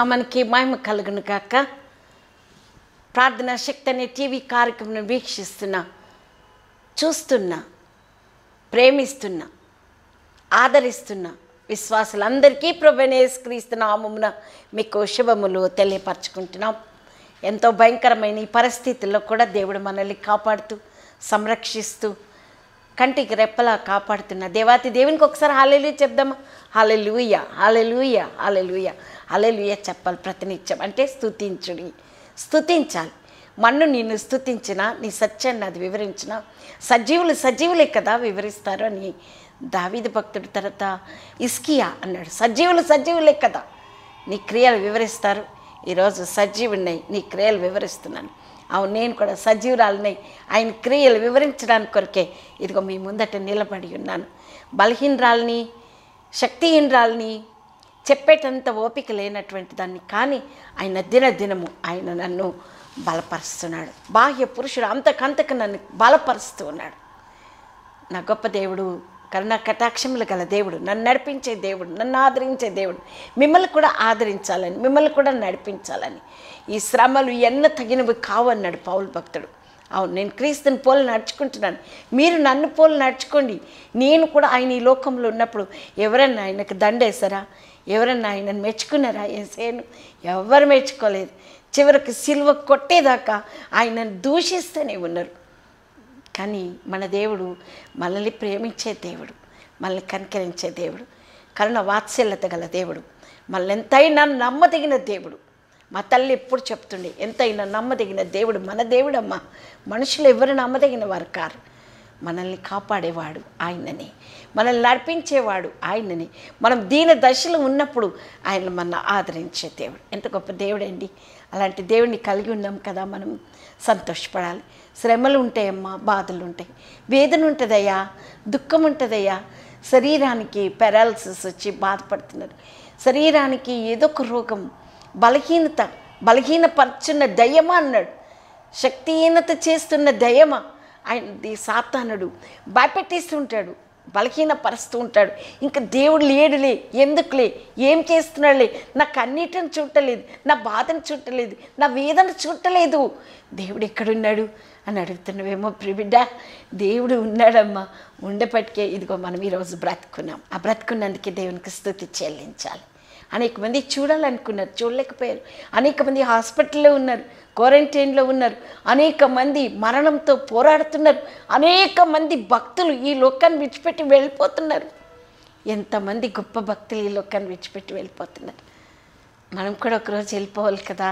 నామానికి మహిమ కలుగును కాక ప్రార్థనా శక్తి అనే టీవీ కార్యక్రమం వీక్షిస్తున్నా చూస్తున్నా ప్రేమిస్తున్నా ఆదరిస్తున్నా విశ్వాసులందరికీ ప్రభనేస్క్రీస్తు నామమున మీకు శుభములు తెలియపరచుకుంటున్నాం ఎంతో భయంకరమైన ఈ పరిస్థితుల్లో కూడా దేవుడు మనల్ని కాపాడుతూ సంరక్షిస్తూ కంటికి రెప్పలా కాపాడుతున్న దేవాతి దేవునికి ఒకసారి హాలెలు చెప్దామా హాలెలుయ హాలెలుయ హాలెలుయ హాలెలుయ చెప్పాలి ప్రతినిత్యం అంటే స్తుతించుడి స్తుతించాలి మన్ను నిన్ను స్తుతించిన నీ సత్యాన్ని అది వివరించిన సజీవులు సజీవులే కదా వివరిస్తారు అని దావీదు భక్తుడి తర్వాత ఇస్కియా అన్నాడు సజీవులు సజీవులే కదా నీ క్రియలు వివరిస్తారు ఈరోజు సజీవున్నాయి నీ క్రియలు వివరిస్తున్నాను అవును నేను కూడా సజీవురాలినై ఆయన క్రియలు వివరించడానికి కొరకే ఇదిగో మీ ముందట నిలబడి ఉన్నాను బలహీనరాల్ని శక్తిహీనరాల్ని చెప్పేటంత ఓపిక లేనటువంటి దాన్ని కానీ ఆయన దినదినము ఆయన నన్ను బలపరుస్తున్నాడు బాహ్య పురుషుడు అంతకంతకు నన్ను బలపరుస్తూ ఉన్నాడు నా గొప్ప దేవుడు కరుణ కటాక్షములు గల దేవుడు నన్ను నడిపించే దేవుడు నన్ను ఆదరించే దేవుడు మిమ్మల్ని కూడా ఆదరించాలని మిమ్మల్ని కూడా నడిపించాలని ఈ శ్రమలు ఎన్న తగినవి కావన్నాడు పౌలు భక్తుడు అవును నేను క్రీస్తుని పోలు నడుచుకుంటున్నాను మీరు నన్ను పోలు నడుచుకోండి నేను కూడా ఆయన ఈ లోకంలో ఉన్నప్పుడు ఎవరన్నా ఆయనకు దండేశారా ఎవరన్నా ఆయనను మెచ్చుకున్నారా ఏసేను ఎవరు మెచ్చుకోలేదు చివరికి సిల్వ కొట్టేదాకా ఆయనను దూషిస్తూనే ఉన్నారు కానీ మన దేవుడు మనల్ని ప్రేమించే దేవుడు మనల్ని కనికరించే దేవుడు కరుణ వాత్సల్యత గల దేవుడు మనల్ని ఎంతైనా నమ్మదగిన దేవుడు మా తల్లి ఎప్పుడు చెప్తుండే ఎంతైనా నమ్మదగిన దేవుడు మన దేవుడమ్మా మనుషులు ఎవరు నమ్మదగిన వారు కారు మనల్ని కాపాడేవాడు ఆయననే మనల్ని నడిపించేవాడు ఆయననే మనం దీన దశలో ఉన్నప్పుడు ఆయన మన ఆదరించే దేవుడు ఎంత గొప్ప దేవుడండి అలాంటి దేవుడిని కలిగి ఉన్నాం కదా మనం సంతోషపడాలి శ్రమలు ఉంటాయమ్మా బాధలు ఉంటాయి వేదన ఉంటుందయ్యా దుఃఖం ఉంటుందయ్యా శరీరానికి పెరాలసిస్ వచ్చి బాధపడుతున్నారు శరీరానికి ఏదో ఒక రోగం బలహీనత బలహీనపరుచున్న దయ్యమా అన్నాడు శక్తిహీనత చేస్తున్న దయ్యమా ఆయన సాతానుడు భయపెట్టిస్తుంటాడు బలహీనపరుస్తూ ఉంటాడు ఇంకా దేవుడు లేడులే ఎందుకులే ఏం చేస్తున్నాడులే నాకు అన్నిటిని చూడలేదు నా బాధను చూడలేదు నా వేదన చూడలేదు దేవుడు ఎక్కడున్నాడు అని అడుగుతున్నావేమో ప్రిబిడ్డ దేవుడు ఉన్నాడమ్మా ఉండేపటికే ఇదిగో మనం ఈరోజు బ్రతుకున్నాం ఆ బ్రతుకున్నందుకే దేవునికి స్థుతి చెల్లించాలి అనేక మంది చూడాలనుకున్నారు చూడలేకపోయారు అనేక మంది హాస్పిటల్లో ఉన్నారు క్వారంటైన్లో ఉన్నారు అనేక మంది మరణంతో పోరాడుతున్నారు అనేక మంది భక్తులు ఈ లోకాన్ని విడిచిపెట్టి వెళ్ళిపోతున్నారు ఎంతమంది గొప్ప భక్తులు ఈ లోకాన్ని విడిచిపెట్టి వెళ్ళిపోతున్నారు మనం కూడా ఒకరోజు వెళ్ళిపోవాలి కదా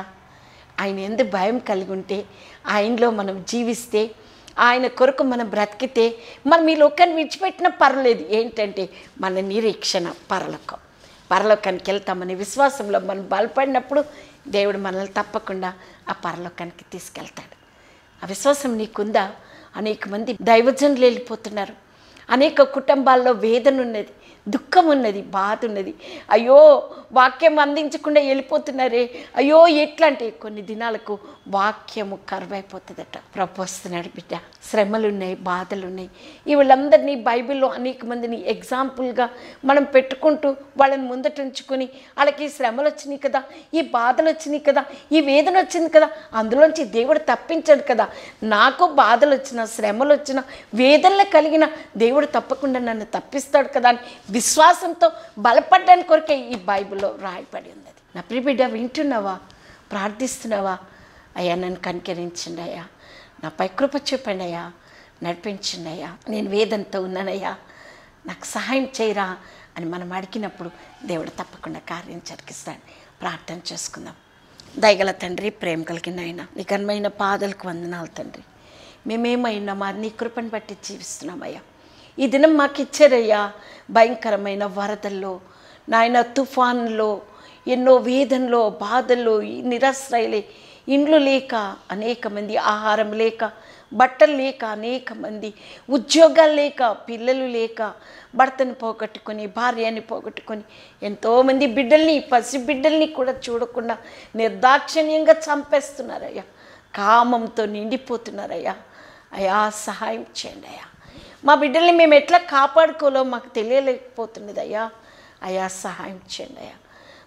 ఆయన ఎందుకు భయం కలిగి ఉంటే ఆయనలో మనం జీవిస్తే ఆయన కొరకు మనం బ్రతికితే మనం ఈ లోకాన్ని విడిచిపెట్టినా పర్లేదు ఏంటంటే మన నిరీక్షణ పరలోకం పరలోకానికి వెళ్తామనే విశ్వాసంలో మనం బలపడినప్పుడు దేవుడు మనల్ని తప్పకుండా ఆ పరలోకానికి తీసుకెళ్తాడు ఆ విశ్వాసం నీకుందా అనేక మంది దైవజనులు వెళ్ళిపోతున్నారు అనేక కుటుంబాల్లో వేదన ఉన్నది దుఃఖం ఉన్నది బాధ ఉన్నది అయ్యో వాక్యం అందించకుండా వెళ్ళిపోతున్నారే అయ్యో ఎట్లా అంటే కొన్ని దినాలకు వాక్యము కరువైపోతుందట ప్రభు వస్తున్నాడు బిడ్డ శ్రమలు ఉన్నాయి బాధలు ఉన్నాయి ఈ వీళ్ళందరినీ బైబిల్లో అనేక మందిని ఎగ్జాంపుల్గా మనం పెట్టుకుంటూ వాళ్ళని ముందట ఉంచుకొని వాళ్ళకి ఈ శ్రమలు వచ్చినాయి కదా ఈ బాధలు వచ్చినాయి కదా ఈ వేదన వచ్చింది కదా అందులోంచి దేవుడు తప్పించాడు కదా నాకు బాధలు వచ్చిన శ్రమలు వచ్చిన వేదనలు కలిగిన దేవుడు తప్పకుండా నన్ను తప్పిస్తాడు కదా అని విశ్వాసంతో బలపడ్డానికి కొరకే ఈ బైబిల్లో రాయబడి ఉన్నది నా ప్రిబిడ్డ వింటున్నావా ప్రార్థిస్తున్నావా అయ్యా నన్ను కనికరించండి అయ్యా నాపై కృప చూపండి అయ్యా నడిపించండి అయ్యా నేను వేదంతో ఉన్నానయ్యా నాకు సహాయం చేయరా అని మనం అడిగినప్పుడు దేవుడు తప్పకుండా కార్యం జరిగిస్తాడు ప్రార్థన చేసుకుందాం దయగల తండ్రి ప్రేమ కలిగిన ఆయన నీ ఘనమైన పాదలకు వందనాలు తండ్రి మేమేమైనా మా నీ కృపను బట్టి జీవిస్తున్నామయ్యా ఈ దినం మాకు ఇచ్చారయ్యా భయంకరమైన వరదల్లో నాయన తుఫాన్లో ఎన్నో వేదనలో బాధల్లో ఈ నిరాశ్రయలే ఇండ్లు లేక అనేక మంది ఆహారం లేక బట్టలు లేక అనేక మంది ఉద్యోగాలు లేక పిల్లలు లేక భర్తను పోగొట్టుకొని భార్యని పోగొట్టుకొని ఎంతోమంది బిడ్డల్ని పసి బిడ్డల్ని కూడా చూడకుండా నిర్దాక్షిణ్యంగా చంపేస్తున్నారయ్యా కామంతో నిండిపోతున్నారయ్యా అయ్యా సహాయం చేయండి అయ్యా మా బిడ్డల్ని మేము ఎట్లా కాపాడుకోలో మాకు తెలియలేకపోతున్నది అయ్యా అయ్యా సహాయం చేయండి అయ్యా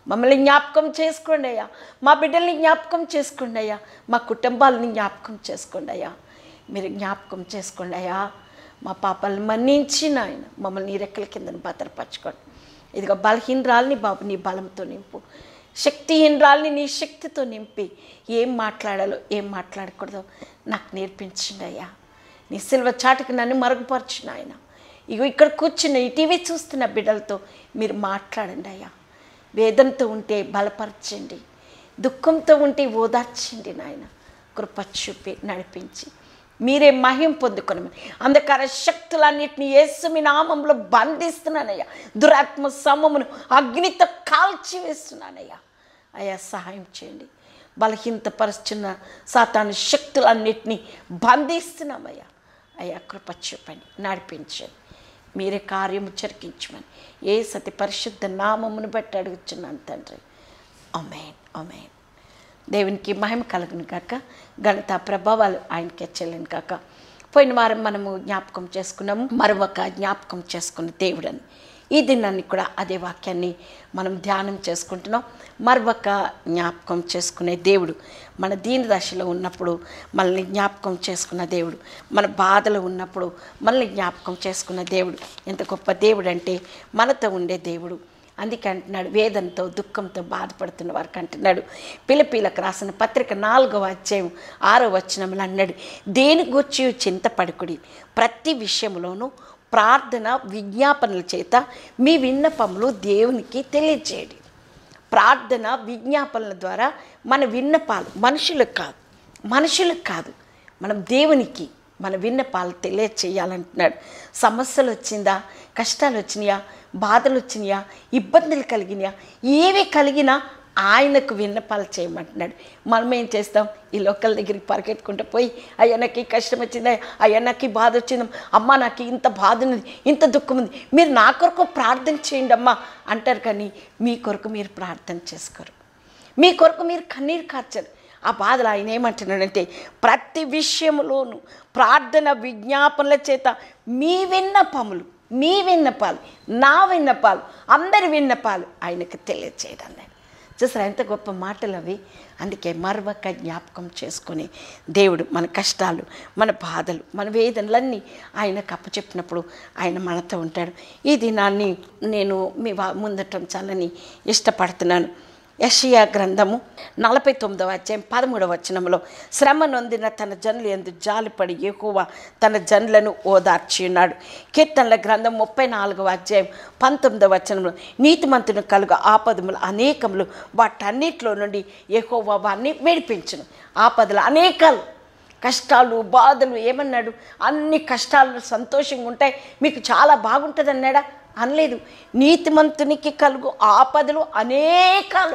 మమ్మల్ని జ్ఞాపకం చేసుకోండి అయ్యా మా బిడ్డల్ని జ్ఞాపకం చేసుకోండి అయ్యా మా కుటుంబాలని జ్ఞాపకం చేసుకోండి అయ్యా మీరు జ్ఞాపకం చేసుకోండి అయ్యా మా పాపాలను మన్నించి నాయన మమ్మల్ని నీ రెక్కల కింద భద్రపరచుకోండి ఇదిగో బలహీనరాల్ని బాబు నీ బలంతో నింపు శక్తిహీనరాల్ని నీ శక్తితో నింపి ఏం మాట్లాడాలో ఏం మాట్లాడకూడదో నాకు నేర్పించండి అయ్యా నీ సిల్వ చాటుకు నన్ను మరుగుపరచు నాయన ఇగో ఇక్కడ కూర్చున్న ఈ టీవీ చూస్తున్న బిడ్డలతో మీరు మాట్లాడండి అయ్యా వేదనతో ఉంటే బలపరచండి దుఃఖంతో ఉంటే ఓదార్చండి నాయన కృప చూపి నడిపించి మీరే మహిం పొందుకొని అంధకార శక్తులన్నిటిని యేసు మీ నామంలో బంధిస్తున్నానయ్యా దురాత్మ సమమును అగ్నితో కాల్చి వేస్తున్నానయ్యా అయ్యా సహాయం చేయండి బలహీనతపరుచున్న సాతాను శక్తులన్నిటినీ బంధిస్తున్నామయ్యా అయ్యా కృప చూపండి నడిపించండి మీరే కార్యము జరిగించమని ఏ సతి పరిశుద్ధ నామమును బట్టి అడుగుచున్నాను తండ్రి అమేన్ అమేన్ దేవునికి మహిమ కలుగును కాక ఘనత ప్రభావాలు ఆయనకే చెల్లిన కాక పోయిన వారం మనము జ్ఞాపకం చేసుకున్నాము మరొక జ్ఞాపకం చేసుకున్న దేవుడని ఈ దినాన్ని కూడా అదే వాక్యాన్ని మనం ధ్యానం చేసుకుంటున్నాం మరొక జ్ఞాపకం చేసుకునే దేవుడు మన దీని దశలో ఉన్నప్పుడు మనల్ని జ్ఞాపకం చేసుకున్న దేవుడు మన బాధలో ఉన్నప్పుడు మనల్ని జ్ఞాపకం చేసుకున్న దేవుడు ఎంత గొప్ప దేవుడు అంటే మనతో ఉండే దేవుడు అందుకే అంటున్నాడు వేదంతో దుఃఖంతో బాధపడుతున్న వారికి అంటున్నాడు పిలపీలకు రాసిన పత్రిక నాలుగవ అధ్యాయం ఆరో వచనములు అన్నాడు దేని గుర్చి చింతపడుకుడి ప్రతి విషయంలోనూ ప్రార్థన విజ్ఞాపనల చేత మీ విన్నపములు దేవునికి తెలియజేయండి ప్రార్థన విజ్ఞాపనల ద్వారా మన విన్నపాలు మనుషులకు కాదు మనుషులకు కాదు మనం దేవునికి మన విన్నపాలు తెలియచేయాలంటున్నాడు సమస్యలు వచ్చిందా కష్టాలు వచ్చినాయా బాధలు వచ్చినాయా ఇబ్బందులు కలిగినాయా ఏవి కలిగినా ఆయనకు విన్నపాలు చేయమంటున్నాడు మనం ఏం చేస్తాం ఈ లోకల్ దగ్గరికి పరిగెట్టుకుంటూ పోయి అయ్యా నాకు ఈ కష్టం వచ్చిందా అయ్యా నాకు ఈ బాధ వచ్చింది అమ్మ నాకు ఇంత బాధ ఉంది ఇంత దుఃఖం ఉంది మీరు నా కొరకు ప్రార్థన చేయండి అమ్మా అంటారు కానీ మీ కొరకు మీరు ప్రార్థన చేసుకోరు మీ కొరకు మీరు కన్నీరు కార్చరు ఆ బాధలు ఆయన ఏమంటున్నాడంటే ప్రతి విషయంలోనూ ప్రార్థన విజ్ఞాపనల చేత మీ విన్నపములు మీ విన్నపాలు నా విన్నపాలు అందరి విన్నపాలు ఆయనకు తెలియచేయడం నేను చూసారా ఎంత గొప్ప మాటలు అవి అందుకే మరొక జ్ఞాపకం చేసుకొని దేవుడు మన కష్టాలు మన బాధలు మన వేదనలన్నీ ఆయనకు అప్పచెప్పినప్పుడు ఆయన మనతో ఉంటాడు ఈ దినాన్ని నేను మీ వా- ముందట ఉంచాలని ఇష్టపడుతున్నాను యషియా గ్రంథము నలభై తొమ్మిదవ అధ్యాయం పదమూడవ వచనంలో శ్రమ నొందిన తన జనులు ఎందు జాలిపడి ఎక్కువ తన జనులను ఓదార్చి ఉన్నాడు కీర్తనల గ్రంథం ముప్పై నాలుగవ అధ్యాయం పంతొమ్మిదవ వచనంలో నీతిమంతుని కలుగు ఆపదములు అనేకములు వాటన్నిటిలో నుండి ఎక్కువ వారిని విడిపించును ఆపదలు అనేకాలు కష్టాలు బాధలు ఏమన్నాడు అన్ని కష్టాలు సంతోషంగా ఉంటాయి మీకు చాలా బాగుంటుంది అన్నాడా అనలేదు నీతిమంతునికి కలుగు ఆపదలు అనేకాలు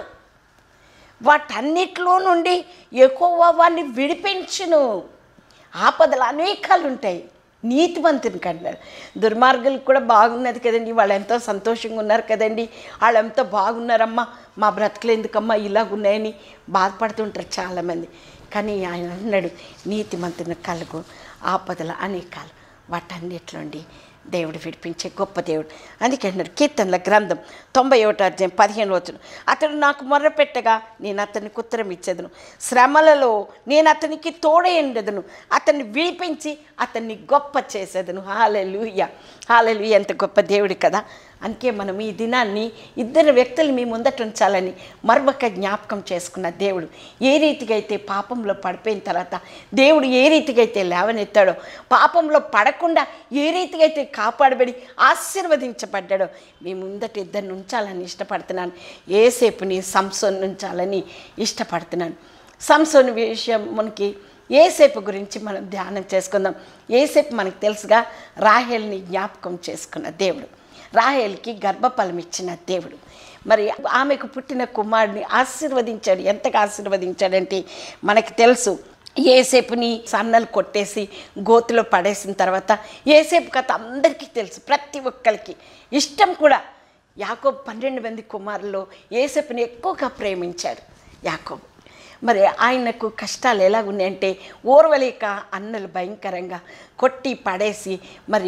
వాటన్నిటిలో నుండి ఎక్కువ వాడిని విడిపించును ఆపదలు అనేకాలు ఉంటాయి నీతిమంతునికి అన్నాడు దుర్మార్గులకు కూడా బాగున్నది కదండి వాళ్ళు ఎంతో సంతోషంగా ఉన్నారు కదండి వాళ్ళు ఎంతో బాగున్నారమ్మా మా బ్రతుకులు ఎందుకమ్మా ఇలాగున్నాయని బాధపడుతుంటారు చాలామంది కానీ ఆయన అన్నాడు నీతిమంతుని కలుగు ఆపదలు అనేకాలు వాటన్నిటి నుండి దేవుడు విడిపించే గొప్ప దేవుడు అందుకే అన్నారు కీర్తనల గ్రంథం తొంభై ఒకటో అధ్యాయం పదిహేను వచ్చును అతడు నాకు మొర్రపెట్టగా నేను అతనికి ఉత్తరం ఇచ్చేదను శ్రమలలో నేను అతనికి తోడేండెదను అతన్ని విడిపించి అతన్ని గొప్ప చేసేదను హాలెలుయ్య హాలెలుయ్య ఎంత గొప్ప దేవుడు కదా అందుకే మనం ఈ దినాన్ని ఇద్దరు వ్యక్తులు మీ ముందట ఉంచాలని మరొక జ్ఞాపకం చేసుకున్న దేవుడు ఏ రీతిగా అయితే పాపంలో పడిపోయిన తర్వాత దేవుడు ఏ రీతిగా అయితే లేవనెత్తాడో పాపంలో పడకుండా ఏ రీతిగా అయితే కాపాడబడి ఆశీర్వదించబడ్డాడో మీ ముందట ఇద్దరిని ఉంచాలని ఇష్టపడుతున్నాను ఏసేపుని సంసోన్ ఉంచాలని ఇష్టపడుతున్నాను సంసోన్ విషయం మనకి ఏసేపు గురించి మనం ధ్యానం చేసుకుందాం ఏసేపు మనకు తెలుసుగా రాహేల్ని జ్ఞాపకం చేసుకున్న దేవుడు రాహేల్కి గర్భఫలం ఇచ్చిన దేవుడు మరి ఆమెకు పుట్టిన కుమారుడిని ఆశీర్వదించాడు ఎంతగా ఆశీర్వదించాడంటే మనకి తెలుసు ఏసేపుని సన్నలు కొట్టేసి గోతులో పడేసిన తర్వాత ఏసేపు కథ అందరికీ తెలుసు ప్రతి ఒక్కరికి ఇష్టం కూడా యాకోబు పన్నెండు మంది కుమారులు ఏసేపుని ఎక్కువగా ప్రేమించాడు యాకోబు మరి ఆయనకు కష్టాలు ఎలాగున్నాయంటే ఓర్వలేక అన్నలు భయంకరంగా కొట్టి పడేసి మరి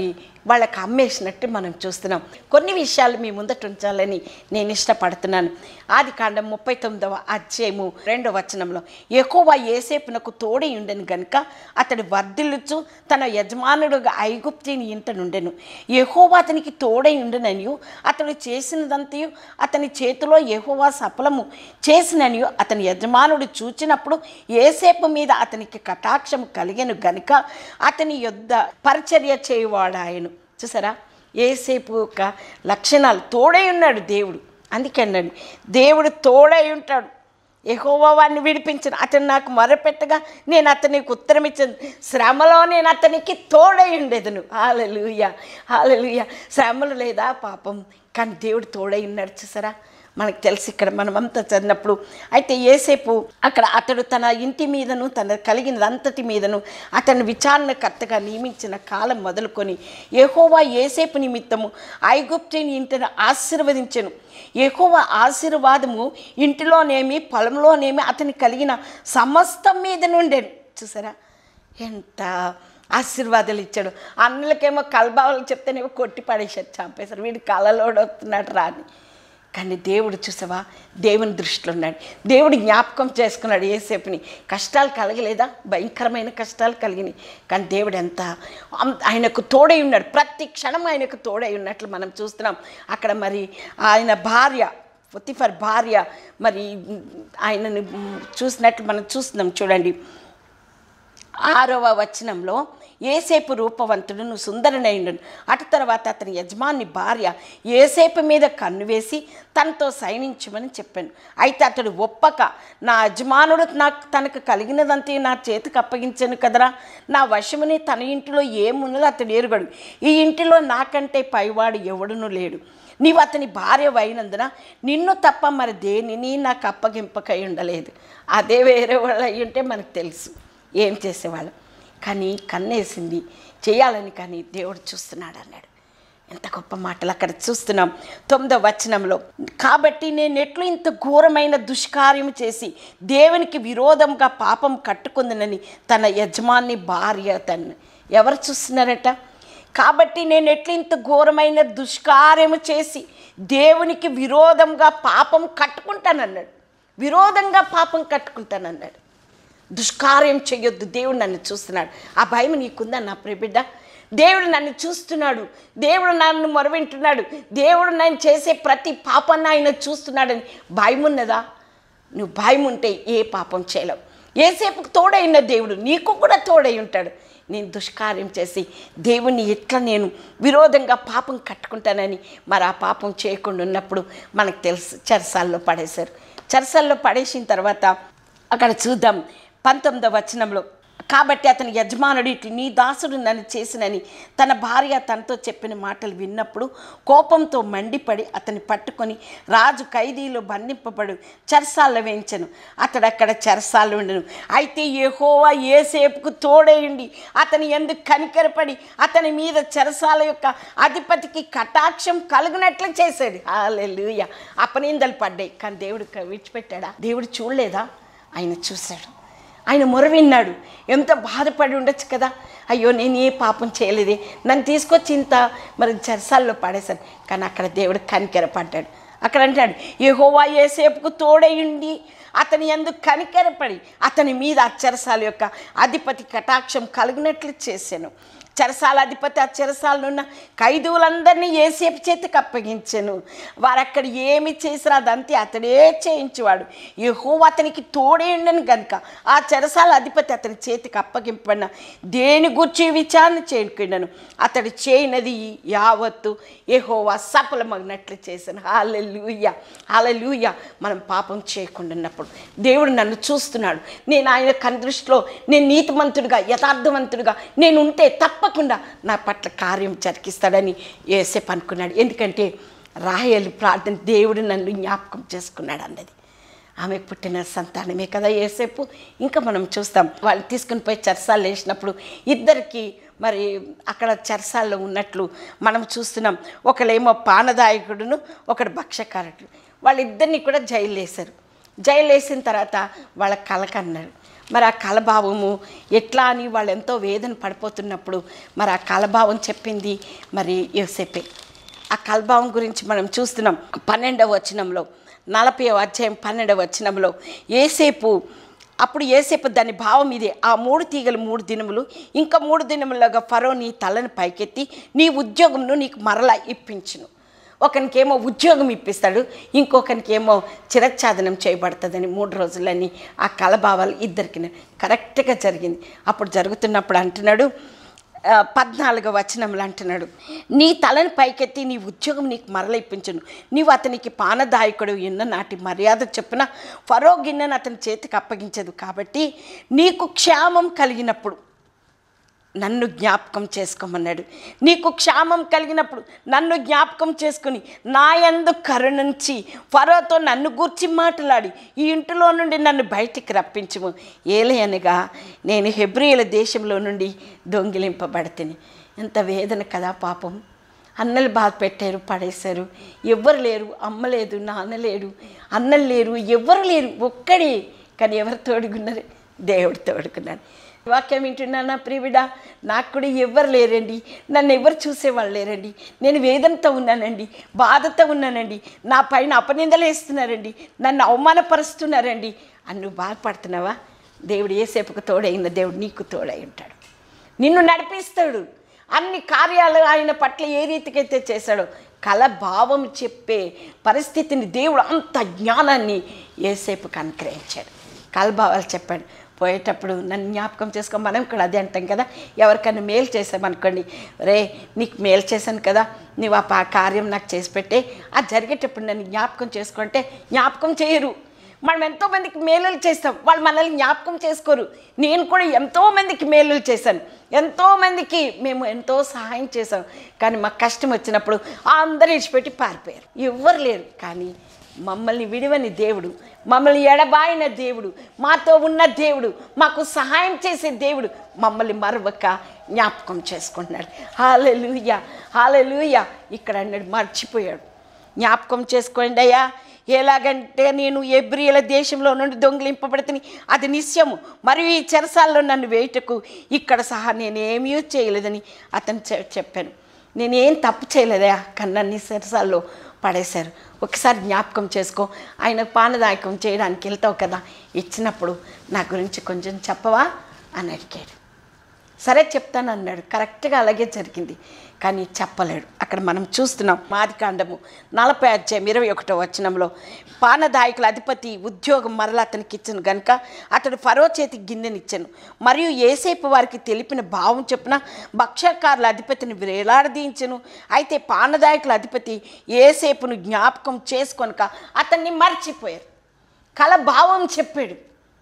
వాళ్ళకి అమ్మేసినట్టు మనం చూస్తున్నాం కొన్ని విషయాలు మీ ముందట ఉంచాలని నేను ఇష్టపడుతున్నాను ఆది కాండం ముప్పై తొమ్మిదవ అధ్యాయము రెండవ వచనంలో ఎక్కువ ఏసేపునకు తోడై ఉండను గనుక అతడు వర్ధిల్లుచు తన యజమానుడుగా ఐగుప్తిని ఇంట నుండెను యెహోవా అతనికి తోడై ఉండననియు అతడు చేసినదంతయు అతని చేతిలో యెహోవా సఫలము చేసిననియు అతని యజమానుడు చూచినప్పుడు ఏసేపు మీద అతనికి కటాక్షం కలిగెను గనుక అతని యొద్ద పరిచర్య చేయువాడాయను చూసారా ఏసేపు యొక్క లక్షణాలు తోడై ఉన్నాడు దేవుడు అందుకే అన్నాడు దేవుడు తోడై ఉంటాడు యెహోవా వాడిని విడిపించను అతను నాకు మొరపెట్టగా నేను అతనికి ఉత్తరం ఇచ్చాను శ్రమలో నేను అతనికి తోడై ఉండేదను హాలలుయ హాలలుయ శ్రమలు లేదా పాపం కానీ దేవుడు తోడై ఉన్నాడు చూసారా మనకు తెలుసు ఇక్కడ మనం అంతా చదివినప్పుడు అయితే ఏసేపు అక్కడ అతడు తన ఇంటి మీదను తన కలిగినదంతటి మీదను అతను విచారణకర్తగా నియమించిన కాలం మొదలుకొని యెహోవా ఏసేపు నిమిత్తము ఐగుప్తిని ఇంటిని ఆశీర్వదించెను యెహోవా ఆశీర్వాదము ఇంటిలోనేమి పొలంలోనేమి అతని కలిగిన సమస్తం మీద నుండెను చూసారా ఎంత ఆశీర్వాదాలు ఇచ్చాడు అన్నలకేమో కలబావలు చెప్తేనేమో కొట్టి పడేసారు చంపేశారు వీడి కళ్ళలోడు వస్తున్నాడు రాని కానీ దేవుడు చూసావా దేవుని దృష్టిలో ఉన్నాడు దేవుడు జ్ఞాపకం చేసుకున్నాడు ఏసేపుని కష్టాలు కలగలేదా భయంకరమైన కష్టాలు కలిగినాయి కానీ దేవుడు ఎంత అం- ఆయనకు తోడై ఉన్నాడు ప్రతి క్షణం ఆయనకు తోడై ఉన్నట్లు మనం చూస్తున్నాం అక్కడ మరి ఆయన భార్య ఫర్ భార్య మరి ఆయనని చూసినట్లు మనం చూస్తున్నాం చూడండి ఆరవ వచనంలో ఏసేపు రూపవంతుడును సుందరనైండును అటు తర్వాత అతని యజమాని భార్య ఏసేపు మీద కన్ను వేసి తనతో సైనించమని చెప్పాను అయితే అతడు ఒప్పక నా యజమానుడు నాకు తనకు కలిగినదంతే నా చేతికి అప్పగించాను కదరా నా వశముని తన ఇంటిలో ఏమున్నదో అతడు ఎరుగడు ఈ ఇంటిలో నాకంటే పైవాడు ఎవడునూ లేడు నీవు అతని భార్య అయినందున నిన్ను తప్ప మరి దేనిని నాకు అప్పగింపకై ఉండలేదు అదే వేరే వాళ్ళు అయి ఉంటే మనకు తెలుసు ఏం చేసేవాళ్ళం కానీ కన్నేసింది చేయాలని కానీ దేవుడు చూస్తున్నాడు అన్నాడు ఎంత గొప్ప మాటలు అక్కడ చూస్తున్నాం తొమ్మిదో వచనంలో కాబట్టి నేను ఎట్లు ఇంత ఘోరమైన దుష్కార్యం చేసి దేవునికి విరోధంగా పాపం కట్టుకుందనని తన యజమాని భార్య తను ఎవరు చూస్తున్నారట కాబట్టి నేను ఎట్లు ఇంత ఘోరమైన దుష్కార్యము చేసి దేవునికి విరోధంగా పాపం కట్టుకుంటానన్నాడు విరోధంగా పాపం కట్టుకుంటానన్నాడు దుష్కార్యం చేయొద్దు దేవుడు నన్ను చూస్తున్నాడు ఆ భయం నీకుందా నా ప్రియబిడ్డ దేవుడు నన్ను చూస్తున్నాడు దేవుడు నన్ను మొరవింటున్నాడు దేవుడు నేను చేసే ప్రతి పాపాన్ని ఆయన చూస్తున్నాడని భయం ఉన్నదా నువ్వు భయం ఉంటే ఏ పాపం చేయలేవు ఏసేపుకు తోడైన దేవుడు నీకు కూడా తోడై ఉంటాడు నేను దుష్కార్యం చేసి దేవుణ్ణి ఎట్లా నేను విరోధంగా పాపం కట్టుకుంటానని మరి ఆ పాపం చేయకుండా ఉన్నప్పుడు మనకు తెలుసు చెరసాల్లో పడేశారు చెరసాల్లో పడేసిన తర్వాత అక్కడ చూద్దాం పంతొమ్మిదవ వచనంలో కాబట్టి అతని యజమానుడు ఇట్లు నీ దాసుడు నన్ను చేసినని తన భార్య తనతో చెప్పిన మాటలు విన్నప్పుడు కోపంతో మండిపడి అతన్ని పట్టుకొని రాజు ఖైదీలో బంధింపబడు చెరసాల్లో వేయించను అతడు అక్కడ చెరసాల్లో ఉండను అయితే యెహోవా ఏసేపుకు తోడేయండి అతని ఎందుకు కనికరపడి అతని మీద చెరసాల యొక్క అధిపతికి కటాక్షం కలుగునట్లు చేశాడు హాలెలూయ అపనిందలు పడ్డాయి కానీ దేవుడు క- విడిచిపెట్టాడా దేవుడు చూడలేదా ఆయన చూశాడు ఆయన మొర విన్నాడు ఎంత బాధపడి ఉండొచ్చు కదా అయ్యో నేను ఏ పాపం చేయలేదే నన్ను తీసుకొచ్చి ఇంత మరి చెరసాల్లో పడేశాను కానీ అక్కడ దేవుడు కనికెర పడ్డాడు అక్కడ అంటాడు యెహోవా ఏసేపుకు తోడయుండి అతని ఎందుకు కనికెరపడి అతని మీద ఆ చెరసాల యొక్క అధిపతి కటాక్షం కలిగినట్లు చేశాను చెరసాల అధిపతి ఆ చెరసాలలో ఉన్న ఖైదువులందరినీ ఏసేపు చేతికి అప్పగించాను వారు అక్కడ ఏమి చేసినా అదంతే అతడే చేయించేవాడు యహో అతనికి తోడే ఉండను గనుక ఆ చెరసాల అధిపతి అతని చేతికి అప్పగింపబడిన దేని గురించి విచారణ చేయకున్నాను అతడు చేయనది యావత్తు యెహోవా సఫలమగినట్లు చేశాను హాలెలూయ హాలెలూయ మనం పాపం చేయకుండా ఉన్నప్పుడు దేవుడు నన్ను చూస్తున్నాడు నేను ఆయన కన్ దృష్టిలో నేను నీతిమంతుడిగా యథార్థవంతుడిగా నేను ఉంటే తప్పకుండా నా పట్ల కార్యం జరిగిస్తాడని ఏసేపు అనుకున్నాడు ఎందుకంటే రాయలు ప్రార్థన దేవుడు నన్ను జ్ఞాపకం చేసుకున్నాడు అన్నది ఆమెకు పుట్టిన సంతానమే కదా ఏసేపు ఇంకా మనం చూస్తాం వాళ్ళు తీసుకుని పోయి చర్సాలు వేసినప్పుడు ఇద్దరికి మరి అక్కడ చర్సాల్లో ఉన్నట్లు మనం చూస్తున్నాం ఒకళ్ళేమో పానదాయకుడును ఒకడు భక్షకారకుడు వాళ్ళిద్దరిని కూడా జైలు వేశారు జైలు వేసిన తర్వాత వాళ్ళ కలకన్నారు మరి ఆ కలభావము ఎట్లా అని వాళ్ళు ఎంతో వేదన పడిపోతున్నప్పుడు మరి ఆ కలభావం చెప్పింది మరి యోసేపే ఆ కలభావం గురించి మనం చూస్తున్నాం పన్నెండవ వచనంలో నలభై అధ్యాయం పన్నెండవ వచనంలో ఏసేపు అప్పుడు ఏసేపు దాని భావం ఇదే ఆ మూడు తీగలు మూడు దినములు ఇంకా మూడు దినములుగా ఫరో నీ తలను పైకెత్తి నీ ఉద్యోగంను నీకు మరలా ఇప్పించును ఒకనికేమో ఉద్యోగం ఇప్పిస్తాడు ఇంకొకనికేమో చిరచ్ఛాదనం చేయబడుతుందని మూడు రోజులని ఆ కలభావాలు ఇద్దరికి కరెక్ట్గా జరిగింది అప్పుడు జరుగుతున్నప్పుడు అంటున్నాడు ఆ, పద్నాలుగో వచనంలో అంటున్నాడు నీ తలను పైకెత్తి నీ ఉద్యోగం నీకు మరల ఇప్పించును నీవు అతనికి పానదాయకుడు ఎన్న నాటి మర్యాద చొప్పున ఫరో గిన్నెను అతని చేతికి అప్పగించదు కాబట్టి నీకు క్షేమం కలిగినప్పుడు నన్ను జ్ఞాపకం చేసుకోమన్నాడు నీకు క్షామం కలిగినప్పుడు నన్ను జ్ఞాపకం చేసుకుని నా యందు కరుణించి ఫరోతో నన్ను గూర్చి మాట్లాడి ఈ ఇంటిలో నుండి నన్ను బయటికి రప్పించుము ఏలే అనగా నేను హెబ్రియల దేశంలో నుండి దొంగిలింపబడితేని ఎంత వేదన కదా పాపం అన్నలు బాధ పెట్టారు పడేశారు ఎవ్వరు లేరు అమ్మ లేదు నాన్న లేడు అన్నలు లేరు ఎవ్వరు లేరు ఒక్కడే కానీ ఎవరు తోడుకున్నారు దేవుడు తోడుకున్నాడు వాక్యం వింటున్నానా ప్రియుడా నాకు కూడా ఎవ్వరు లేరండి నన్ను ఎవరు చూసేవాళ్ళు లేరండి నేను వేదనతో ఉన్నానండి బాధతో ఉన్నానండి నా పైన అపనిందలు వేస్తున్నారండి నన్ను అవమానపరుస్తున్నారండి అని నువ్వు బాధపడుతున్నావా దేవుడు ఏసేపుకు తోడైన దేవుడు నీకు తోడై ఉంటాడు నిన్ను నడిపిస్తాడు అన్ని కార్యాలు ఆయన పట్ల ఏ రీతికైతే చేశాడో కల భావం చెప్పే పరిస్థితిని దేవుడు అంత జ్ఞానాన్ని ఏసేపుకి అనుగ్రహించాడు కలభావాలు చెప్పాడు పోయేటప్పుడు నన్ను జ్ఞాపకం చేసుకో మనం కూడా అదే అంటాం కదా ఎవరికైనా మేలు చేసామనుకోండి రే నీకు మేలు చేశాను కదా నువ్వు ఆ పా- కార్యం నాకు చేసి పెట్టే అది జరిగేటప్పుడు నన్ను జ్ఞాపకం చేసుకుంటే జ్ఞాపకం చేయరు మనం ఎంతో మందికి మేలులు చేస్తాం వాళ్ళు మనల్ని జ్ఞాపకం చేసుకోరు నేను కూడా ఎంతో మందికి మేలులు చేశాను ఎంతో మందికి మేము ఎంతో సహాయం చేశాం కానీ మాకు కష్టం వచ్చినప్పుడు అందరూ ఇచ్చిపెట్టి పారిపోయారు ఎవ్వరు లేరు కానీ మమ్మల్ని విడివని దేవుడు మమ్మల్ని ఎడబాయిన దేవుడు మాతో ఉన్న దేవుడు మాకు సహాయం చేసే దేవుడు మమ్మల్ని మరొక జ్ఞాపకం చేసుకుంటున్నాడు హాలెలూయ హాలెలూయ ఇక్కడ అన్నాడు మర్చిపోయాడు జ్ఞాపకం చేసుకోండి అయ్యా ఎలాగంటే నేను ఎబ్రియల దేశంలో నుండి దొంగిలింపబడితే అది నిశ్చయము మరియు ఈ చెరసాల్లో నన్ను వేయటకు ఇక్కడ సహా నేనేమీ చేయలేదని అతను చె- చెప్పాను నేనేం తప్పు చేయలేదా కానీ నన్ను ఈ చెరసాల్లో పడేశారు ఒకసారి జ్ఞాపకం చేసుకో ఆయన పానదాయకం చేయడానికి వెళ్తావు కదా ఇచ్చినప్పుడు నా గురించి కొంచెం చెప్పవా అని అడిగాడు సరే చెప్తాను అన్నాడు కరెక్ట్గా అలాగే జరిగింది కానీ చెప్పలేడు అక్కడ మనం చూస్తున్నాం మాదికాండము నలభై అధ్యాయం ఇరవై ఒకటో వచనంలో పానదాయకుల అధిపతి ఉద్యోగం మరలా అతనికి ఇచ్చను గనుక అతడు ఫరో చేతికి గిన్నెనిచ్చాను మరియు ఏసేపు వారికి తెలిపిన భావం చొప్పున భక్ష్యకారుల అధిపతిని వేలాడదీయించను అయితే పానదాయకుల అధిపతి ఏసేపును జ్ఞాపకం చేసుకొనక అతన్ని మర్చిపోయారు కల భావం చెప్పాడు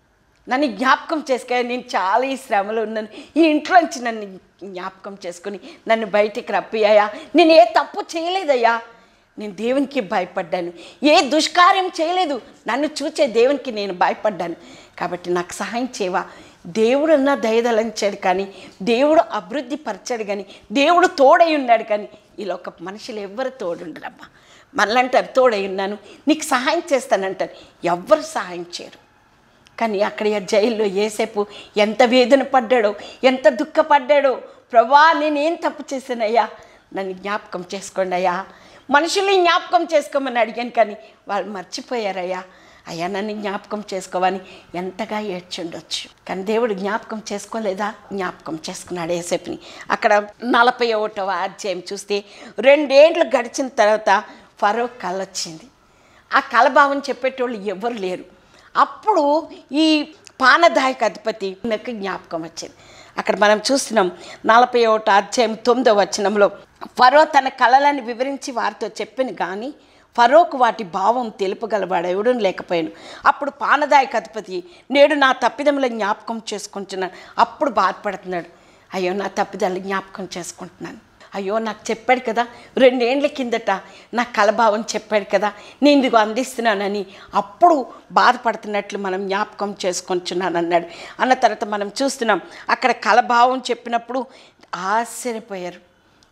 నన్ను జ్ఞాపకం చేసుకో నేను చాలా ఈ శ్రమలో ఉన్నాను ఈ ఇంట్లోంచి నన్ను జ్ఞాపకం చేసుకుని నన్ను బయటికి రప్పియ్యా నేను ఏ తప్పు చేయలేదయ్యా నేను దేవునికి భయపడ్డాను ఏ దుష్కార్యం చేయలేదు నన్ను చూచే దేవునికి నేను భయపడ్డాను కాబట్టి నాకు సహాయం చేయవా దేవుడు అన్న దయదలంచాడు కానీ దేవుడు అభివృద్ధి పరిచాడు కానీ దేవుడు తోడై ఉన్నాడు కానీ ఈ లోక మనుషులు ఎవ్వరు తోడుండరమ్మా మనలంటారు తోడై ఉన్నాను నీకు సహాయం చేస్తానంటారు ఎవ్వరు సహాయం చేయరు కానీ అక్కడ ఆ జైల్లో ఏసేపు ఎంత వేదన పడ్డాడో ఎంత దుఃఖపడ్డాడో ప్రభా నేనేం తప్పు చేశానయ్యా నన్ను జ్ఞాపకం చేసుకోండి అయ్యా మనుషుల్ని జ్ఞాపకం చేసుకోమని అడిగాను కానీ వాళ్ళు మర్చిపోయారయ్యా అయ్యా నన్ను జ్ఞాపకం చేసుకోవని ఎంతగా ఏడ్చుండొచ్చు కానీ దేవుడు జ్ఞాపకం చేసుకోలేదా జ్ఞాపకం చేసుకున్నాడు ఏసేపుని అక్కడ నలభై ఒకటవ అధ్యాయం చూస్తే రెండేండ్లు గడిచిన తర్వాత ఫరో కలొచ్చింది ఆ కలభావం చెప్పేటోళ్ళు ఎవరు లేరు అప్పుడు ఈ పానదాయక అధిపతి నాకు జ్ఞాపకం వచ్చింది అక్కడ మనం చూస్తున్నాం నలభై ఒకటి అధ్యాయం తొమ్మిదో వచనంలో ఫరో తన కళలను వివరించి వారితో చెప్పిన కానీ ఫరోకు వాటి భావం తెలుపగలవాడు ఎవడూ లేకపోయాను అప్పుడు పానదాయక అధిపతి నేడు నా తప్పిదముల జ్ఞాపకం చేసుకుంటున్నాను అప్పుడు బాధపడుతున్నాడు అయ్యో నా తప్పిదాలు జ్ఞాపకం చేసుకుంటున్నాను అయ్యో నాకు చెప్పాడు కదా రెండేండ్ల కిందట నా కలభావం చెప్పాడు కదా నేను ఇదిగో అందిస్తున్నానని అప్పుడు బాధపడుతున్నట్లు మనం జ్ఞాపకం చేసుకొంచున్నాను అన్నాడు అన్న తర్వాత మనం చూస్తున్నాం అక్కడ కలభావం చెప్పినప్పుడు ఆశ్చర్యపోయారు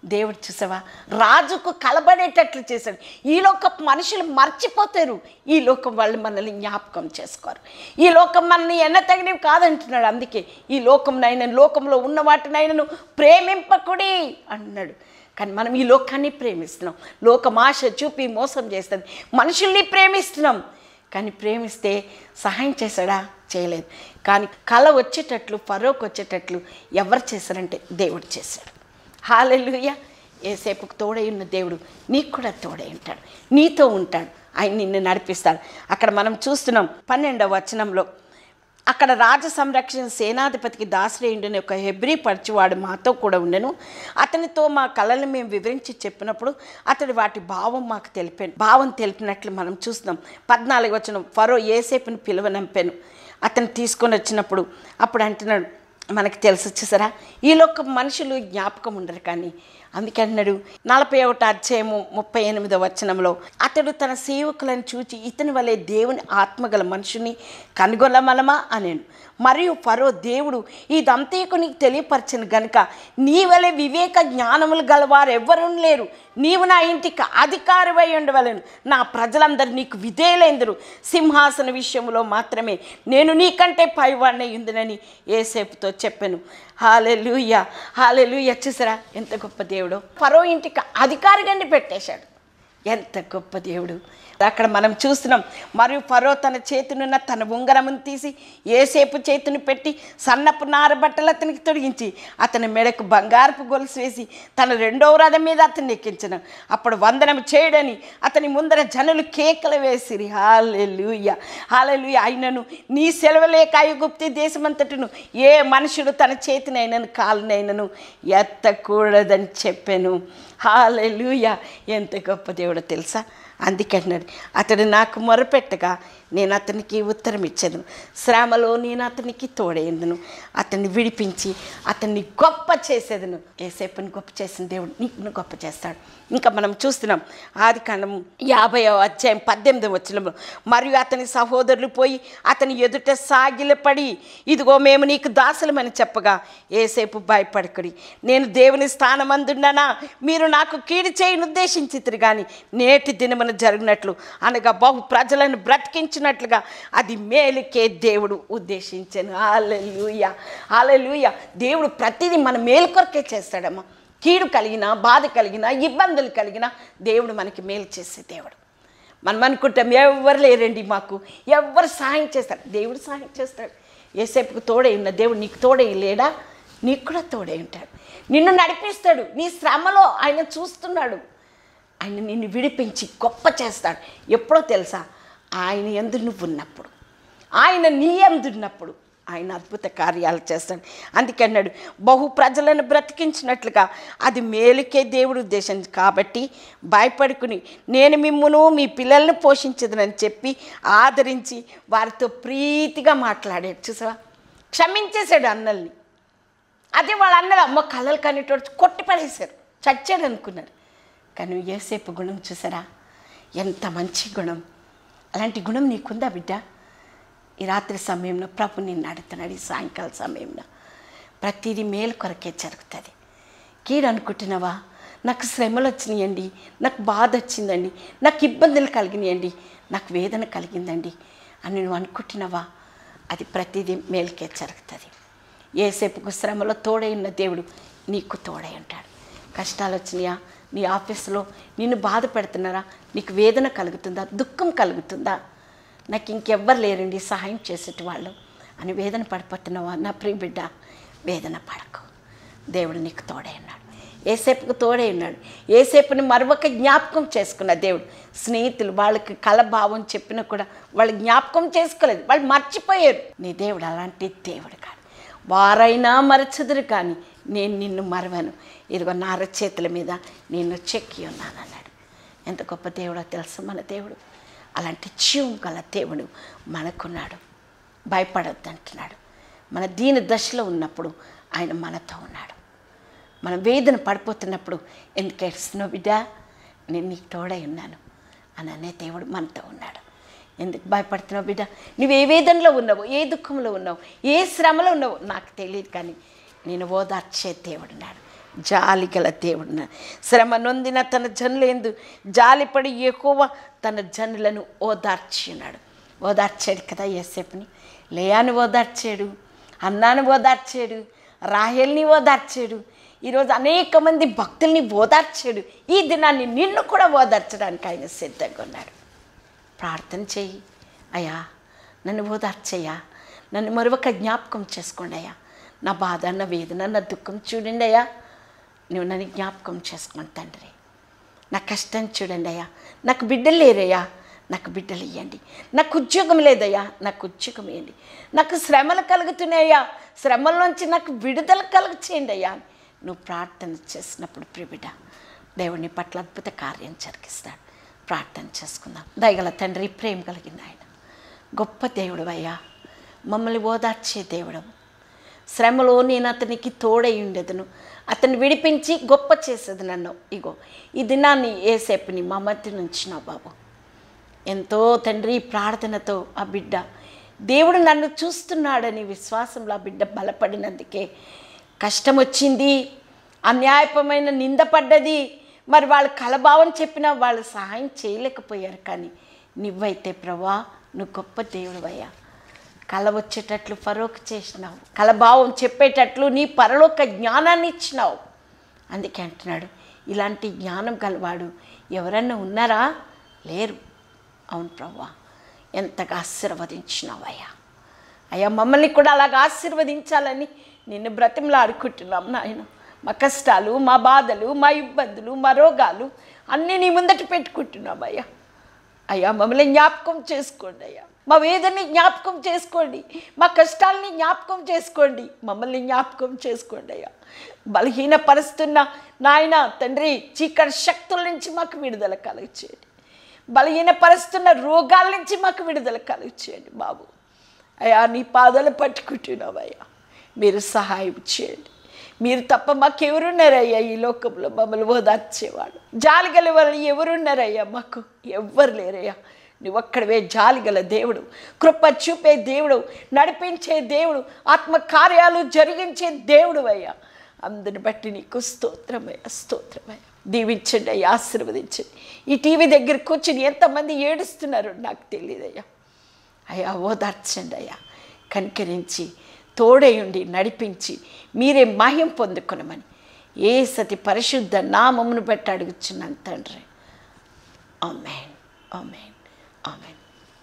దేవుడు చూసావా రాజుకు కలబడేటట్లు చేశాడు ఈ లోక మనుషులు మర్చిపోతారు ఈ లోకం వాళ్ళు మనల్ని జ్ఞాపకం చేసుకోరు ఈ లోకం మనల్ని ఎన్న తగినవి కాదంటున్నాడు అందుకే ఈ లోకం నైనా లోకంలో ఉన్న వాటినైనను ప్రేమింపకుడి అన్నాడు కానీ మనం ఈ లోకాన్ని ప్రేమిస్తున్నాం లోకం ఆశ చూపి మోసం చేస్తుంది మనుషుల్ని ప్రేమిస్తున్నాం కానీ ప్రేమిస్తే సహాయం చేశాడా చేయలేదు కానీ కళ వచ్చేటట్లు ఫరోకి వచ్చేటట్లు ఎవరు చేశారంటే దేవుడు చేశాడు హాలెలుయ ఏసేపుకు తోడై ఉన్న దేవుడు నీకు కూడా తోడై ఉంటాడు నీతో ఉంటాడు ఆయన నిన్ను నడిపిస్తాడు అక్కడ మనం చూస్తున్నాం పన్నెండవ వచనంలో అక్కడ రాజ సంరక్షణ సేనాధిపతికి దాసరేయుడని ఒక హెబ్రీ పరచువాడు మాతో కూడా ఉండెను అతనితో మా కళలు మేము వివరించి చెప్పినప్పుడు అతడు వాటి భావం మాకు తెలిపాను భావం తెలిపినట్లు మనం చూస్తున్నాం పద్నాలుగు వచ్చిన ఫరో ఏసేపుని పిలువనంపాను అతను తీసుకొని వచ్చినప్పుడు అప్పుడు అంటున్నాడు మనకి తెలిసి వచ్చేసరా ఈ లోక మనుషులు జ్ఞాపకం ఉండరు కానీ అందుకే అన్నాడు నలభై ఒకటి అధ్యాయము ముప్పై ఎనిమిదో వచనంలో అతడు తన సేవకులను చూచి ఇతని వలె దేవుని ఆత్మగల మనుషుని కనుగొనమలమా అనేను మరియు ఫరో దేవుడు ఇదంతకు నీకు తెలియపరచను గనుక నీ వలె వివేక జ్ఞానములు గలవారు ఎవ్వరూ లేరు నీవు నా ఇంటికి అధికారివై ఉండవలను నా ప్రజలందరూ నీకు విధేయులైందరు సింహాసన విషయంలో మాత్రమే నేను నీకంటే పైవాడినై ఉందినని ఏసేపుతో చెప్పాను హాలెలుయ హాలెలుయ చూసారా ఎంత గొప్ప దేవుడు ఫరో ఇంటికి అధికారిగాన్ని పెట్టేశాడు ఎంత గొప్ప దేవుడు అక్కడ మనం చూస్తున్నాం మరియు ఫరో తన చేతినున్న తన ఉంగరమును తీసి ఏసేపు చేతిని పెట్టి సన్నపు నార బట్టలు అతనికి తొడిగించి అతని మెడకు బంగారపు గొలుసు వేసి తన రెండవ రథం మీద అతన్ని ఎక్కించను అప్పుడు వందనం చేయడని అతని ముందర జనులు కేకలు వేసిరి హాలెలుయ హాలెలుయ అయినను నీ సెలవులేక ఐగుప్తి దేశమంతటిను ఏ మనుషుడు తన చేతినైనను కాలునైనను ఎత్తకూడదని చెప్పాను హాలెలుయ ఎంత గొప్ప దేవుడో తెలుసా అందుకే అన్నాడు అతడు నాకు మొరపెట్టగా నేను అతనికి ఉత్తరం ఇచ్చాను శ్రమలో నేను అతనికి తోడైందును అతన్ని విడిపించి అతన్ని గొప్ప చేసేదను ఏసేపుని గొప్ప చేసిన దేవుడు నీకు గొప్ప చేస్తాడు ఇంకా మనం చూస్తున్నాం ఆది కాండం యాభై అధ్యాయం పద్దెనిమిది వచ్చిన మరియు అతని సహోదరులు పోయి అతని ఎదుట సాగిలపడి ఇదిగో మేము నీకు దాసులమని చెప్పగా ఏసేపు భయపడకుడి నేను దేవుని స్థానమందున్నానా మీరు నాకు కీడు చేయని ఉద్దేశించితురు కానీ నేటి దినమున జరిగినట్లు అనగా బహు ప్రజలను బ్రతికించినట్లుగా అది మేలుకే దేవుడు ఉద్దేశించాను హాలెలూయ హాలెలూయ దేవుడు ప్రతిదీ మన మేలు కొరకే చేస్తాడమ్మా కీడు కలిగినా బాధ కలిగినా ఇబ్బందులు కలిగినా దేవుడు మనకి మేలు చేసే దేవుడు మనం అనుకుంటాం ఎవరు లేరండి మాకు ఎవరు సహాయం చేస్తారు దేవుడు సహాయం చేస్తాడు ఏసేపుకు తోడై ఉన్న దేవుడు నీకు తోడై లేడా నీకు కూడా తోడై ఉంటాడు నిన్ను నడిపిస్తాడు నీ శ్రమలో ఆయన చూస్తున్నాడు ఆయన నిన్ను విడిపించి గొప్ప చేస్తాడు ఎప్పుడో తెలుసా ఆయన ఎందు నువ్వు ఉన్నప్పుడు ఆయన నీ ఎందున్నప్పుడు ఆయన అద్భుత కార్యాలు చేస్తాడు అందుకే అన్నాడు బహు ప్రజలను బ్రతికించినట్లుగా అది మేలుకే దేవుడు ఉద్దేశం కాబట్టి భయపడుకుని నేను మిమ్మును మీ పిల్లల్ని పోషించదునని చెప్పి ఆదరించి వారితో ప్రీతిగా మాట్లాడాడు చూసావా క్షమించేశాడు అన్నల్ని అదే వాళ్ళ అన్నలు అమ్మ కళ్ళలు కనేటోడు కొట్టి పడేశారు చచ్చాడు అనుకున్నారు కానీ ఏసేపు గుణం చూసారా ఎంత మంచి గుణం అలాంటి గుణం నీకుందా బిడ్డ ఈ రాత్రి సమయంలో ప్రభు నిన్ను అడుగుతున్నాడు ఈ సాయంకాల సమయంలో ప్రతిదీ మేలు కొరకే జరుగుతుంది కీడు అనుకుంటున్నావా నాకు శ్రమలు వచ్చినాయండి నాకు బాధ వచ్చిందండి నాకు ఇబ్బందులు కలిగినాయండి నాకు వేదన కలిగిందండి అని నువ్వు అనుకుంటున్నావా అది ప్రతిదీ మేలుకే జరుగుతుంది ఏసేపుకు శ్రమలో తోడై ఉన్న దేవుడు నీకు తోడై ఉంటాడు కష్టాలు వచ్చినాయా నీ ఆఫీస్లో నిన్ను బాధ పెడుతున్నారా నీకు వేదన కలుగుతుందా దుఃఖం కలుగుతుందా నాకు ఇంకెవ్వరు లేరండి సహాయం చేసేటి వాళ్ళు అని వేదన పడిపోతున్నావా నా ప్రియ బిడ్డ వేదన పడకు దేవుడు నీకు తోడై ఉన్నాడు ఏసేపుకు తోడై ఉన్నాడు ఏసేపుని మరొక జ్ఞాపకం చేసుకున్న దేవుడు స్నేహితులు వాళ్ళకి కలభావం చెప్పినా కూడా వాళ్ళు జ్ఞాపకం చేసుకోలేదు వాళ్ళు మర్చిపోయారు నీ దేవుడు అలాంటి దేవుడు కాదు వారైనా మరచదురు కానీ నేను నిన్ను మరవను ఇదిగో నా అరచేతుల మీద నిన్ను చెక్కి ఉన్నాను అన్నాడు ఎంత గొప్ప దేవుడో తెలుసు మన దేవుడు అలాంటి జీవం గల దేవుడు మనకున్నాడు భయపడొద్దు అంటున్నాడు మన దీని దశలో ఉన్నప్పుడు ఆయన మనతో ఉన్నాడు మనం వేదన పడిపోతున్నప్పుడు ఎందుకు ఏడుస్తున్నావు బిడ్డ నేను నీకు తోడై ఉన్నాను అని అనే దేవుడు మనతో ఉన్నాడు ఎందుకు భయపడుతున్నావు బిడ్డ నువ్వు ఏ వేదనలో ఉన్నావు ఏ దుఃఖంలో ఉన్నావు ఏ శ్రమలో ఉన్నావు నాకు తెలియదు కానీ నేను ఓదార్చే దేవుడు ఉన్నాడు జాలి గల దేవుడు శ్రమ నొందిన తన జనులేందు జాలిపడి ఎక్కువ తన జనులను ఓదార్చినాడు ఓదార్చాడు కదా యేసేపుని లేయాని ఓదార్చాడు అన్నాను ఓదార్చాడు రాహేల్ని ఓదార్చాడు ఈరోజు అనేక మంది భక్తుల్ని ఓదార్చాడు ఈ దినాన్ని నిన్ను కూడా ఓదార్చడానికి ఆయన సిద్ధంగా ఉన్నాడు ప్రార్థన చెయ్యి అయ్యా నన్ను ఓదార్చయ్యా నన్ను మరొక జ్ఞాపకం చేసుకోండి అయ్యా నా బాధ నా వేదన నా దుఃఖం చూడండి అయ్యా నువ్వు నన్ను జ్ఞాపకం చేసుకోండి తండ్రి నా కష్టం చూడండి అయ్యా నాకు బిడ్డలు లేరయ్యా నాకు బిడ్డలు ఇవ్వండి నాకు ఉద్యోగం లేదయ్యా నాకు ఉద్యోగం ఇవ్వండి నాకు శ్రమలు కలుగుతున్నాయ్యా శ్రమల నుంచి నాకు విడుదల కలుగు చేయండి అయ్యా నువ్వు ప్రార్థన చేసినప్పుడు ప్రిబిడ దేవుని పట్ల అద్భుత కార్యం జరిగిస్తాడు ప్రార్థన చేసుకుందాం దయగల తండ్రి ప్రేమ కలిగిన ఆయన గొప్ప దేవుడు అయ్యా మమ్మల్ని ఓదార్చే దేవుడు శ్రమలో నేను అతనికి తోడై ఉండేదను అతన్ని విడిపించి గొప్ప చేసేది నన్ను ఇగో ఈ దినాన్ని ఏసేపుని మా మధ్య నుంచినావు బాబు ఎంతో తండ్రి ప్రార్థనతో ఆ బిడ్డ దేవుడు నన్ను చూస్తున్నాడని విశ్వాసంలో ఆ బిడ్డ బలపడినందుకే కష్టం వచ్చింది అన్యాయపమైన నిందపడ్డది మరి వాళ్ళు కలభావం చెప్పినా వాళ్ళు సహాయం చేయలేకపోయారు కానీ నువ్వైతే ప్రభా నువ్వు గొప్ప దేవుడు కళ వచ్చేటట్లు ఫరోక్ చేసినావు కలభావం చెప్పేటట్లు నీ పరలోక జ్ఞానాన్ని ఇచ్చినావు అందుకే అంటున్నాడు ఇలాంటి జ్ఞానం గలవాడు ఎవరన్నా ఉన్నారా లేరు అవును ప్రభా ఎంతగా ఆశీర్వదించినావయ్యా అయ్యా మమ్మల్ని కూడా అలాగ ఆశీర్వదించాలని నిన్ను బ్రతిమలాడుకుంటున్నాం నాయన మా కష్టాలు మా బాధలు మా ఇబ్బందులు మా రోగాలు అన్నీ నీ ముందట పెట్టుకుంటున్నాం అయ్యా అయ్యా మమ్మల్ని జ్ఞాపకం చేసుకోండి అయ్యా మా వేదనని జ్ఞాపకం చేసుకోండి మా కష్టాలని జ్ఞాపకం చేసుకోండి మమ్మల్ని జ్ఞాపకం చేసుకోండి అయ్యా బలహీనపరుస్తున్న నాయన తండ్రి చీకటి శక్తుల నుంచి మాకు విడుదల కలుగచేయండి బలహీనపరుస్తున్న రోగాల నుంచి మాకు విడుదల కలుగచేయండి బాబు అయ్యా నీ పాదాలు పట్టుకుంటున్నావయ్యా మీరు సహాయం చేయండి మీరు తప్ప మాకెవరున్నారయ్యా ఈ లోకంలో మమ్మల్ని ఓదార్చేవాడు జాలిగల వాళ్ళు ఎవరున్నారయ్యా మాకు ఎవ్వరు లేరయ్యా నువ్వు ఒక్కడవే జాలిగల దేవుడు కృప చూపే దేవుడు నడిపించే దేవుడు ఆత్మ కార్యాలు జరిగించే దేవుడు అయ్యా అందుని బట్టి నీకు స్తోత్రమయ్యా స్తోత్రమయ్యా దీవించండి అయ్యా ఆశీర్వదించండి ఈ టీవీ దగ్గర కూర్చుని ఎంతమంది ఏడుస్తున్నారో నాకు తెలియదయ్యా అయ్యా ఓదార్చండి అయ్యా కనికరించి తోడయుండి నడిపించి మీరే మహ్యం పొందుకునమని ఏ సతి పరిశుద్ధ నామమును బట్టి అడుగుచున్నాను తండ్రి ఆమెన్ ఆమెన్ ఆమెన్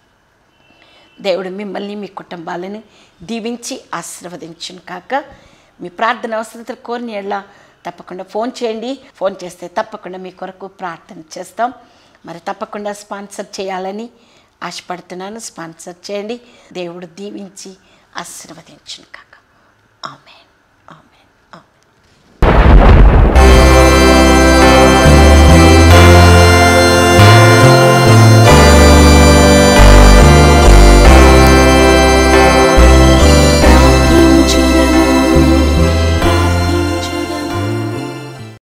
దేవుడు మిమ్మల్ని మీ కుటుంబాలను దీవించి ఆశీర్వదించును కాక మీ ప్రార్థన అవసరతలు కోరిన ఎళ్ళ తప్పకుండా ఫోన్ చేయండి ఫోన్ చేస్తే తప్పకుండా మీ కొరకు ప్రార్థన చేస్తాం మరి తప్పకుండా స్పాన్సర్ చేయాలని ఆశపడుతున్నాను స్పాన్సర్ చేయండి దేవుడు దీవించి ఆశీర్వదించును కాక ఆమె